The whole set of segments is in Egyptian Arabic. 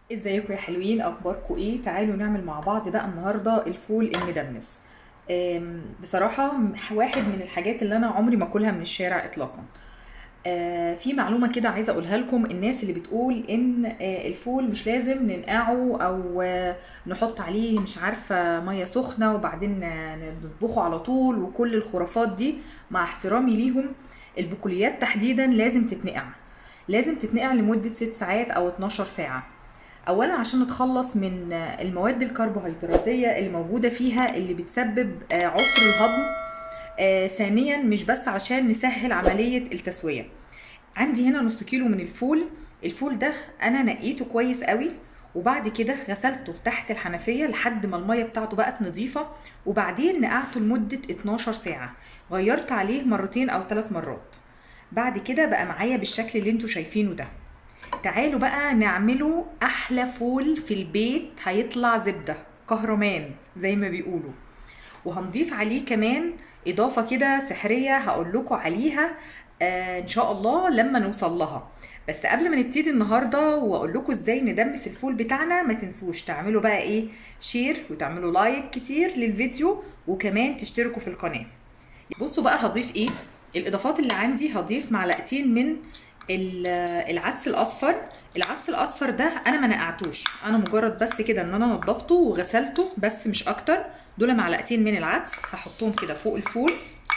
ازيكم يا حلوين اخباركم ايه تعالوا نعمل مع بعض بقى النهارده الفول المدمس أم، بصراحه واحد من الحاجات اللي انا عمري ما اكلها من الشارع اطلاقا آه، في معلومه كده عايزه اقولها لكم الناس اللي بتقول ان آه، الفول مش لازم ننقعه او آه، نحط عليه مش عارفه ميه سخنه وبعدين ن- نطبخه على طول وكل الخرافات دي مع احترامي ليهم البقوليات تحديدا لازم تتنقع لازم تتنقع لمده 6 ساعات او 12 ساعه اولا عشان نتخلص من المواد الكربوهيدراتيه اللي موجوده فيها اللي بتسبب آه، عسر الهضم آه، ثانيا مش بس عشان نسهل عمليه التسويه عندي هنا نص كيلو من الفول الفول ده انا نقيته كويس قوي وبعد كده غسلته تحت الحنفيه لحد ما الميه بتاعته بقت نظيفه وبعدين نقعته لمده 12 ساعه غيرت عليه مرتين او ثلاث مرات بعد كده بقى معايا بالشكل اللي انتوا شايفينه ده تعالوا بقى نعمله احلى فول في البيت هيطلع زبده كهرمان زي ما بيقولوا وهنضيف عليه كمان اضافه كده سحريه هقول لكم عليها آه ان شاء الله لما نوصل لها بس قبل ما نبتدي النهارده واقول لكم ازاي ندمس الفول بتاعنا ما تنسوش تعملوا بقى ايه شير وتعملوا لايك كتير للفيديو وكمان تشتركوا في القناه بصوا بقى هضيف ايه الاضافات اللي عندي هضيف معلقتين من ال- العدس الاصفر العدس الاصفر ده انا ما نقعتوش انا مجرد بس كده ان انا نضفته وغسلته بس مش اكتر دول معلقتين من العدس هحطهم كده فوق الفول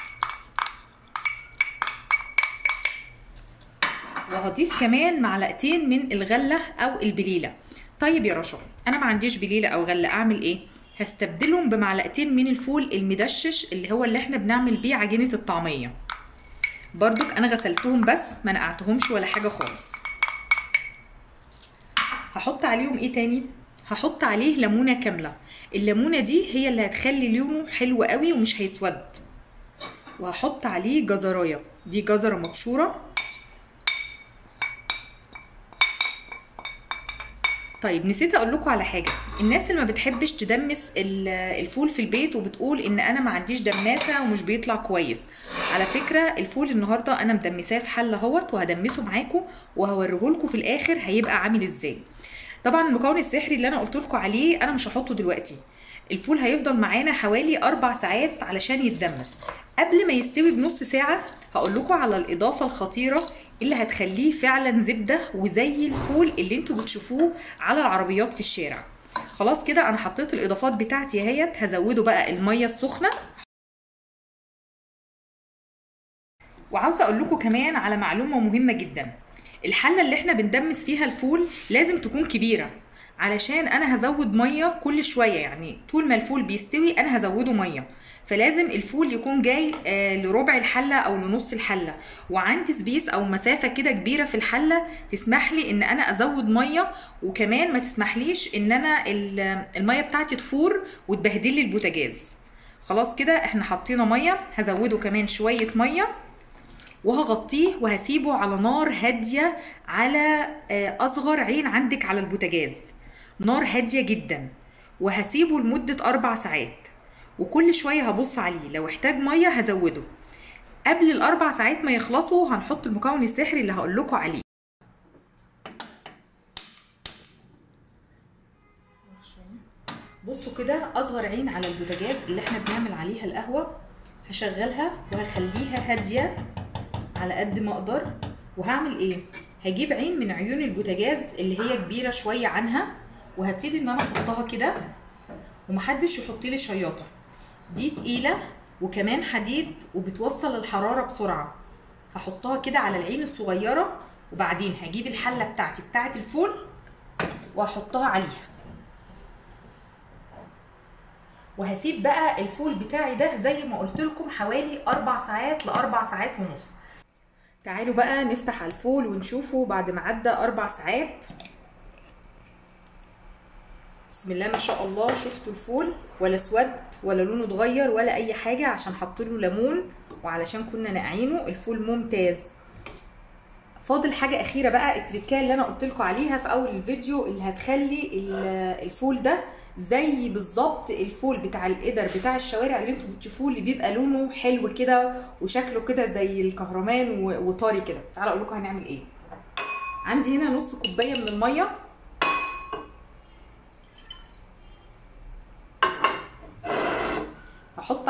وهضيف كمان معلقتين من الغله او البليله طيب يا رشا انا ما عنديش بليله او غله اعمل ايه هستبدلهم بمعلقتين من الفول المدشش اللي هو اللي احنا بنعمل بيه عجينه الطعميه برضك انا غسلتهم بس ما نقعتهمش ولا حاجه خالص هحط عليهم ايه تاني هحط عليه ليمونه كامله الليمونه دي هي اللي هتخلي لونه حلو قوي ومش هيسود وهحط عليه جزرايه دي جزره مبشوره طيب نسيت اقول لكم على حاجه الناس اللي ما بتحبش تدمس ال- الفول في البيت وبتقول ان انا ما عنديش دماسه ومش بيطلع كويس على فكره الفول النهارده انا مدمساه في حله اهوت وهدمسه معاكم وهوريهولكم في الاخر هيبقى عامل ازاي طبعا المكون السحري اللي انا قلت لكم عليه انا مش هحطه دلوقتي الفول هيفضل معانا حوالي اربع ساعات علشان يتدمس قبل ما يستوي بنص ساعه هقول لكم على الاضافه الخطيره اللي هتخليه فعلا زبده وزي الفول اللي انتوا بتشوفوه على العربيات في الشارع خلاص كده انا حطيت الاضافات بتاعتي اهيت هزوده بقى الميه السخنه وعاوزه اقول لكم كمان على معلومه مهمه جدا الحله اللي احنا بندمس فيها الفول لازم تكون كبيره علشان انا هزود ميه كل شويه يعني طول ما الفول بيستوي انا هزوده ميه فلازم الفول يكون جاي آه، لربع الحله او لنص الحله وعندي سبيس او مسافه كده كبيره في الحله تسمح لي ان انا ازود ميه وكمان ما تسمحليش ان انا ال- الميه بتاعتي تفور وتبهدل لي البوتاجاز خلاص كده احنا حطينا ميه هزوده كمان شويه ميه وهغطيه وهسيبه على نار هادية على آه، أصغر عين عندك على البوتاجاز نار هادية جدا وهسيبه لمدة أربع ساعات وكل شوية هبص عليه لو احتاج مية هزوده قبل الأربع ساعات ما يخلصوا هنحط المكون السحري اللي هقول لكم عليه بصوا كده اصغر عين على البوتاجاز اللي احنا بنعمل عليها القهوه هشغلها وهخليها هاديه على قد ما اقدر وهعمل ايه هجيب عين من عيون البوتاجاز اللي هي كبيره شويه عنها وهبتدي ان انا احطها كده ومحدش يحط لي شياطه دي تقيله وكمان حديد وبتوصل الحراره بسرعه هحطها كده على العين الصغيره وبعدين هجيب الحله بتاعتي بتاعت الفول واحطها عليها وهسيب بقى الفول بتاعي ده زي ما قلت لكم حوالي اربع ساعات لاربع ساعات ونص تعالوا بقى نفتح على الفول ونشوفه بعد ما عدى اربع ساعات بسم الله ما شاء الله شفتوا الفول ولا اسود ولا لونه اتغير ولا اي حاجه عشان حط له ليمون وعلشان كنا ناقعينه الفول ممتاز فاضل حاجه اخيره بقى التريكايه اللي انا قلت لكم عليها في اول الفيديو اللي هتخلي ال- الفول ده زي بالظبط الفول بتاع القدر بتاع الشوارع اللي انتوا بتشوفوه اللي بيبقى لونه حلو كده وشكله كده زي الكهرمان و- وطري كده تعالوا اقول لكم هنعمل ايه عندي هنا نص كوبايه من الميه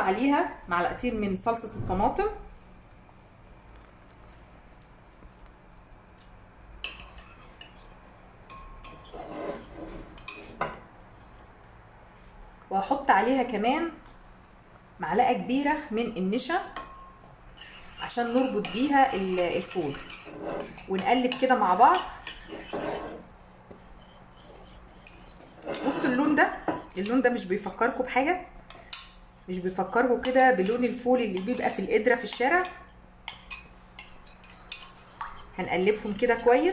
عليها معلقتين من صلصه الطماطم وهحط عليها كمان معلقه كبيره من النشا عشان نربط بيها الفول ونقلب كده مع بعض بصوا اللون ده اللون ده مش بيفكركم بحاجه مش بيفكركم كده بلون الفول اللي بيبقى في القدره في الشارع هنقلبهم كده كويس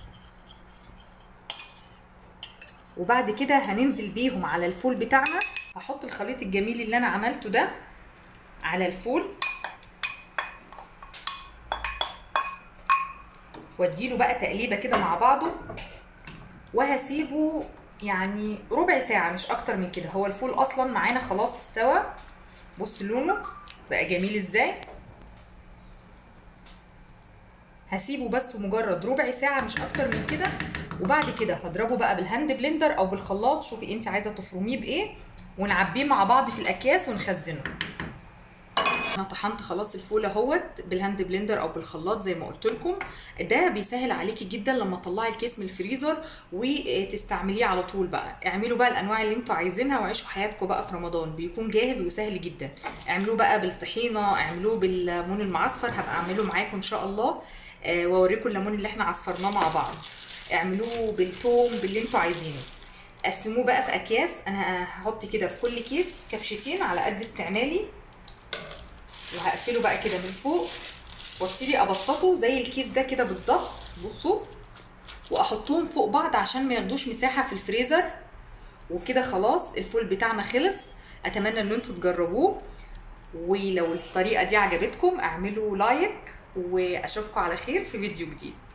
وبعد كده هننزل بيهم على الفول بتاعنا هحط الخليط الجميل اللي انا عملته ده على الفول واديله بقى تقليبه كده مع بعضه وهسيبه يعني ربع ساعه مش اكتر من كده هو الفول اصلا معانا خلاص استوى بص لونه بقى جميل ازاي هسيبه بس مجرد ربع ساعه مش اكتر من كده وبعد كده هضربه بقى بالهاند بلندر او بالخلاط شوفي انت عايزه تفرميه بايه ونعبيه مع بعض في الاكياس ونخزنه انا طحنت خلاص الفول اهوت بالهاند بلندر او بالخلاط زي ما قلت لكم ده بيسهل عليكي جدا لما تطلعي الكيس من الفريزر وتستعمليه على طول بقى اعملوا بقى الانواع اللي انتوا عايزينها وعيشوا حياتكم بقى في رمضان بيكون جاهز وسهل جدا اعملوه بقى بالطحينه اعملوه بالليمون المعصفر هبقى اعمله معاكم ان شاء الله واوريكم الليمون اللي احنا عصفرناه مع بعض اعملوه بالثوم باللي انتوا عايزينه قسموه بقى في اكياس انا هحط كده في كل كيس كبشتين على قد استعمالي وهقفله بقى كده من فوق وابتدي ابسطه زي الكيس ده كده بالظبط بصوا واحطهم فوق بعض عشان ما ياخدوش مساحه في الفريزر وكده خلاص الفول بتاعنا خلص اتمنى ان انتوا تجربوه ولو الطريقه دي عجبتكم اعملوا لايك واشوفكم على خير في فيديو جديد